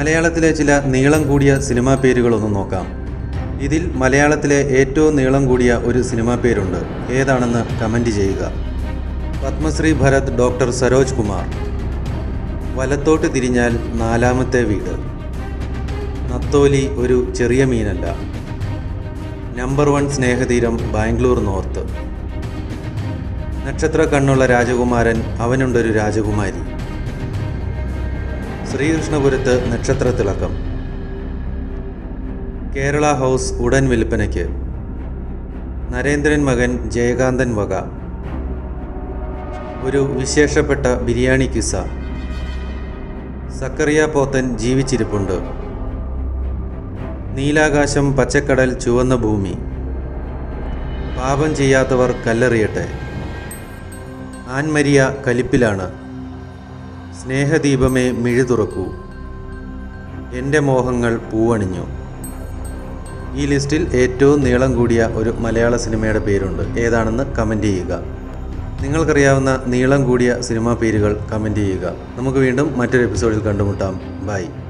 മലയാളത്തിലെ ചില നീളം കൂടിയ സിനിമാ പേരുകളൊന്ന് നോക്കാം ഇതിൽ മലയാളത്തിലെ ഏറ്റവും നീളം കൂടിയ ഒരു സിനിമാ പേരുണ്ട് ഏതാണെന്ന് കമൻറ്റ് ചെയ്യുക പത്മശ്രീ ഭരത് ഡോക്ടർ സരോജ് കുമാർ വലത്തോട്ട് തിരിഞ്ഞാൽ നാലാമത്തെ വീട് നത്തോലി ഒരു ചെറിയ മീനല്ല number one Snehatheeram Bangalore north നക്ഷത്ര കണ്ണുള്ള രാജകുമാരൻ അവനുണ്ടൊരു രാജകുമാരി ശ്രീകൃഷ്ണപുരത്ത് നക്ഷത്ര തിളക്കം കേരള ഹൗസ് ഉടൻ വിൽപ്പനയ്ക്ക് നരേന്ദ്രൻ മകൻ ജയകാന്തൻ വക ഒരു വിശേഷപ്പെട്ട ബിരിയാണി കിസ്സ സക്കറിയ പോത്തൻ ജീവിച്ചിരിപ്പുണ്ട് നീലാകാശം പച്ചക്കടൽ ചുവന്ന ഭൂമി പാപം ചെയ്യാത്തവർ കല്ലെറിയട്ടെ ആൻമരിയ കലിപ്പിലാണ് സ്നേഹദീപമേ മിഴി തുറക്കൂ എൻ്റെ മോഹങ്ങൾ പൂവണിഞ്ഞു ഈ ലിസ്റ്റിൽ ഏറ്റവും നീളം കൂടിയ ഒരു മലയാള സിനിമയുടെ പേരുണ്ട് ഏതാണെന്ന് കമൻറ്റ് ചെയ്യുക നിങ്ങൾക്കറിയാവുന്ന നീളം കൂടിയ സിനിമാ പേരുകൾ കമൻറ്റ് ചെയ്യുക നമുക്ക് വീണ്ടും മറ്റൊരു എപ്പിസോഡിൽ കണ്ടുമുട്ടാം ബൈ